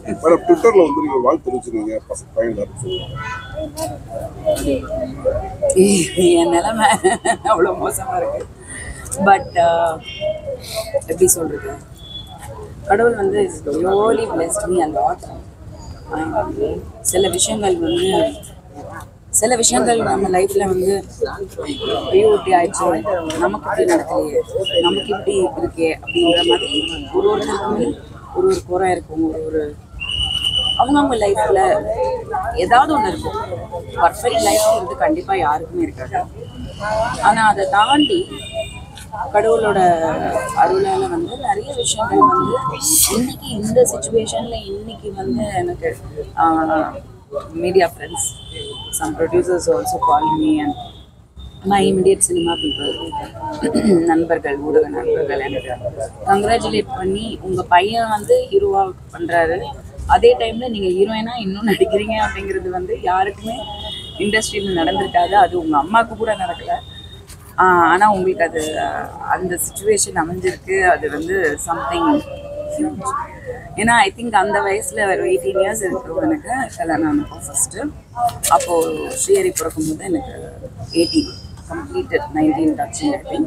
Madam ட்விட்டர்ல வந்து நீங்க வாழ்த்து தெரிவிச்சிருக்கீங்க பசங்க பையன் என் நிலைமை அவ்வளோ மோசமாக இருக்கு பட் எப்படி சொல்றது கடவுள் வந்து really blessed me and lot சில விஷயங்கள் வந்து சில விஷயங்கள் நம்ம லைஃப்ல வந்து ஐயோ இப்படி ஆயிடுச்சு நமக்கு இப்படி நடக்கலையே நமக்கு இப்படி இருக்கே அப்படின்ற மாதிரி ஒரு ஒருத்தருக்குமே ஒரு ஒரு குறை இருக்கும் ஒரு ஒரு அவங்கவுங்க லைஃப்ல ஏதாவது ஒன்று இருக்கும் பர்ஃபெக்ட் லைஃப்ங்கிறது கண்டிப்பா யாருக்குமே இருக்காது ஆனா அதை தாண்டி கடவுளோட அருளால வந்து நிறைய விஷயங்கள் வந்து இன்னைக்கு இந்த சுச்சுவேஷன்ல இன்னைக்கு வந்து எனக்கு media friends some producers also call me and my immediate cinema people நண்பர்கள் ஊடக நண்பர்கள் எனக்கு கங்க்ராச்சுலேட் பண்ணி உங்கள் பையன் வந்து ஹீரோவாக பண்ணுறாரு அதே டைமில் நீங்கள் ஹீரோயினாக இன்னும் நடிக்கிறீங்க அப்படிங்கிறது வந்து யாருக்குமே இண்டஸ்ட்ரியில் நடந்திருக்காது அது உங்கள் அம்மாவுக்கு கூட நடக்கலை ஆனால் உங்களுக்கு அது ஆஹ், அந்த சுச்சுவேஷன் அமைஞ்சிருக்கு அது வந்து சம்திங் ஏன்னா ஐ திங்க் அந்த வயசில் ஒரு எயிட்டீன் இயர்ஸ் இருக்கிறோம் எனக்கு கல்யாணம் ஆனப்போ ஃபஸ்ட்டு அப்போது ஸ்ரீஹரி பிறக்கும்போது எனக்கு eighteen completed nineteen touching I think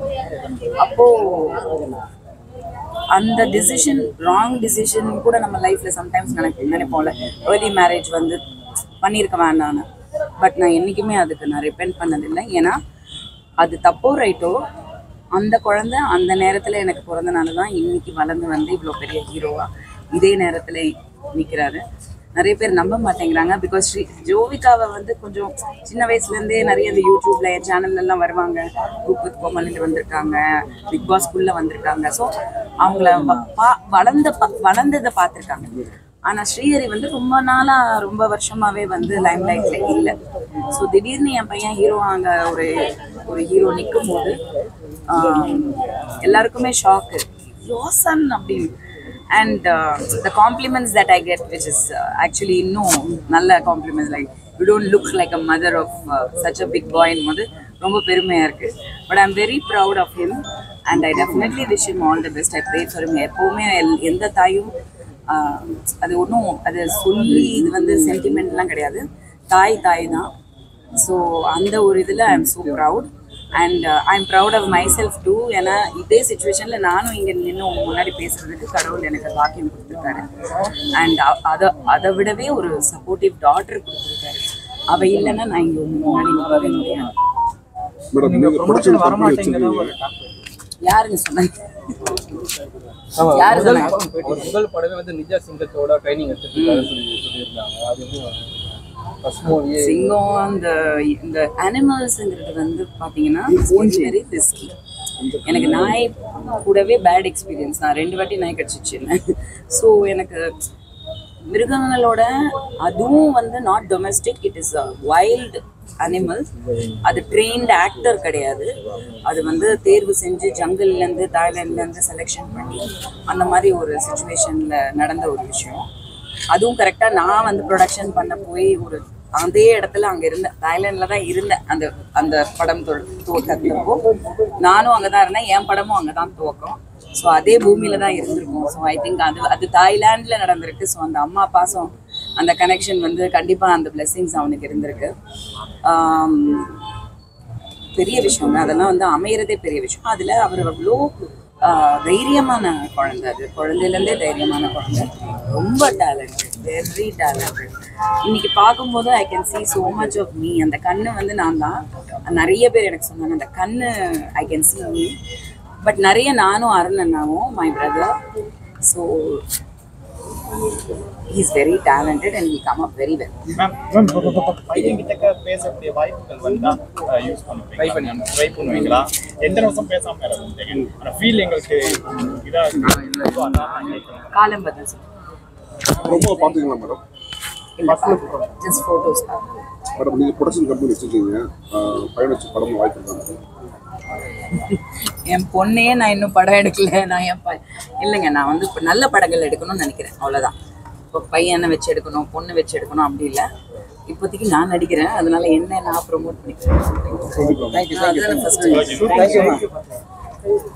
அப்போது அந்த டிசிஷன் ராங் டிசிஷன் கூட நம்ம லைஃப்ல சம்டைம்ஸ் நினைப்போம் நினைப்போம்ல ஏர்லி மேரேஜ் வந்து பண்ணியிருக்க வேண்டாம்னு பட் நான் என்றைக்குமே அதுக்கு நான் ரிப்பெண்ட் பண்ணதில்லை ஏன்னா அது தப்போ ரைட்டோ அந்த குழந்தை அந்த நேரத்தில் எனக்கு பிறந்தனால தான் இன்னைக்கு வளர்ந்து வந்து இவ்வளோ பெரிய ஹீரோவா இதே நேரத்தில் நிற்கிறாரு நிறைய பேர் நம்ப மாட்டேங்கிறாங்க பிகாஸ் ஸ்ரீ ஜோவிகாவை வந்து கொஞ்சம் சின்ன வயசுலேருந்தே நிறைய இந்த யூடியூப்ல என் சேனல்ல எல்லாம் வருவாங்க குக் வித் கோமலில் வந்திருக்காங்க பிக் பாஸ்குள்ளே வந்திருக்காங்க ஸோ அவங்கள வ- பா- வளர்ந்த பா வளர்ந்ததை பார்த்துருக்காங்க ஆனால் ஸ்ரீஹரி வந்து ரொம்ப நாளாக ரொம்ப வருஷமாவே வந்து லைம் லைட்ல இல்லை ஸோ திடீர்னு என் பையன் ஹீரோ அங்கே ஒரு ஒரு ஹீரோ நிற்கும் போது ஆம், எல்லாருக்குமே ஷாக்கு யோசன் அப்படின்னு and the compliments that I get which is actually இன்னும் நல்ல compliments like you don't look like a mother of such a big பாயின் போது ரொம்ப பெருமையாக இருக்குது but I'm very proud of him and I definitely wish him all the best I pray for him எப்போவுமே எல்- எந்த தாயும் ஆஹ், அது ஒன்றும் அது சொல்லி இது வந்து சென்டிமெண்ட்லாம் கிடையாது தாய் தாய் தான் ஸோ அந்த ஒரு இதில் I am so proud and I am proud of myself too ஏன்னா இதே சுச்சுவேஷனில் நானும் இங்கே நின்று உங்க முன்னாடி பேசுறதுக்கு கடவுள் எனக்கு பாக்கியம் கொடுத்துருக்காரு அண்ட் அதை அதை விடவே ஒரு சப்போர்ட்டிவ் டாட்டர் கொடுத்துருக்காரு அவ இல்லைன்னா நான் இங்கே உங்க முன்னாடி நிற்கவே முடியாது மேடம் நீங்க ப்ரொடக்ஷன் கம்பெனி வச்சிருக்கீங்க யாருங்க சொன்னாங்க யாரு சொன்னாங்க அவர் முதல் படமே வந்து நிஜா சிங்கத்தோட ட்ரைனிங் எடுத்துருக்காரு சொல்லி சொல்லியிருந்தாங்க அது வந்து ஃபர்ஸ்ட் மூவியே சிங்கம் அந்த இந்த அனிமல்ஸுங்கிறது வந்து பார்த்தீங்கன்னா வெரி ரிஸ்கி எனக்கு நாய் கூடவே பேட் எக்ஸ்பீரியன்ஸ் நான் ரெண்டு வாட்டி நாய் கடிச்சிச்சு ஸோ எனக்கு மிருகங்களோட அதுவும் வந்து not domestic it is a wild animals அது ட்ரெயின்டு ஆக்டர் கிடையாது அது வந்து தேர்வு செஞ்சு ஜங்கிள்லேருந்து தாய்லாண்ட்லேருந்து செலெக்ஷன் பண்ணி அந்த மாதிரி ஒரு சுச்சுவேஷனில் நடந்த ஒரு விஷயம் அதுவும் கரெக்டாக நான் வந்து ப்ரொடக்ஷன் பண்ண போய் ஒரு அதே இடத்துல அங்கே இருந்தேன் தாய்லாண்டில் தான் இருந்தேன் அந்த அந்த படம் தொ- துவக்கத்தப்போ நானும் அங்கே தான் இருந்தேன் என் படமும் அங்கே தான் துவக்கம் ஸோ அதே பூமியில தான் இருந்திருக்கும் ஸோ ஐ திங்க் அது அது தாய்லாண்டில் நடந்திருக்கு ஸோ அந்த அம்மா பாசம் அந்த கனெக்ஷன் வந்து கண்டிப்பாக அந்த பிளெஸ்ஸிங்ஸ் அவனுக்கு இருந்திருக்கு ஆம், பெரிய விஷயங்க அதெல்லாம் வந்து அமையறதே பெரிய விஷயம் அதில் அவர் அவ்வளோ ஆஹ், தைரியமான குழந்தை அது குழந்தையிலேருந்தே தைரியமான குழந்தை ரொம்ப டேலண்டட் வெரி டேலண்டட் இன்னைக்கு பார்க்கும்போது I can see so much of me அந்த கண்ணு வந்து நான் தான் நிறைய பேர் எனக்கு சொன்னாங்க அந்த கண்ணு I can see me but நிறைய நானும் அருணண்ணாவும் my brother so is very talented and he come up very well பையன் கிட்ட பேசக்கூடிய வாய்ப்புகள் வந்தா யூஸ் பண்ணுவீங்க ட்ரை பண்ணி ட்ரை பண்ணுவீங்களா எத்தனை வருஷம் பேசாம இருந்தீங்க அந்த ஃபீல் எங்களுக்கு இதா இருக்கு அதான் நான் கேட்கிறேன். காலம் பதில் ரொம்ப பாத்தீங்களா மேடம் ஜஸ்ட் ஃபோட்டோஸ் மேடம் நீங்க ப்ரொடக்ஷன் கம்பெனி வச்சிருக்கீங்க ஆஹ் பையன் வச்சு படம் வாய்ப்பு இருக்காங்க என் பொண்ணையே நான் இன்னும் படம் எடுக்கல நான் என் ப இல்லைங்க நான் வந்து இப்போ நல்ல படங்கள் எடுக்கணும்னு நினைக்கிறேன் அவ்வளோதான் இப்போ பையனை வச்சு எடுக்கணும் பொண்ணு வச்சு எடுக்கணும் அப்படி இல்லை இப்போதைக்கு நான் நடிக்கிறேன் அதனால என்ன நான் ப்ரொமோட் பண்ணிக்கிறேன் அதுதானே first.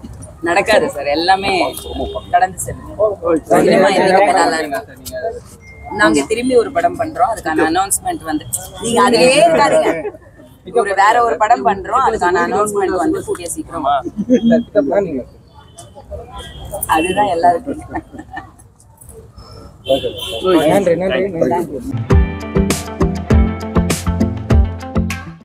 நடக்காது சார் எல்லாமே கடந்து செல்லும் சினிமா என்னைக்குமே நல்லா இருக்கும் நீங்க நாங்க திரும்பி ஒரு படம் பண்றோம் அதுக்கான அனௌன்ஸ்மெண்ட் வந்து நீங்க அதுலயே இருக்காதீங்க ஒரு வேற ஒரு படம் பண்றோம் அதுக்கான அனௌன்ஸ்மெண்ட் வந்து கூடிய சீக்கிரம் பிளானிங் அதுதான் எல்லாருக்கும் நன்றி நன்றி நன்றி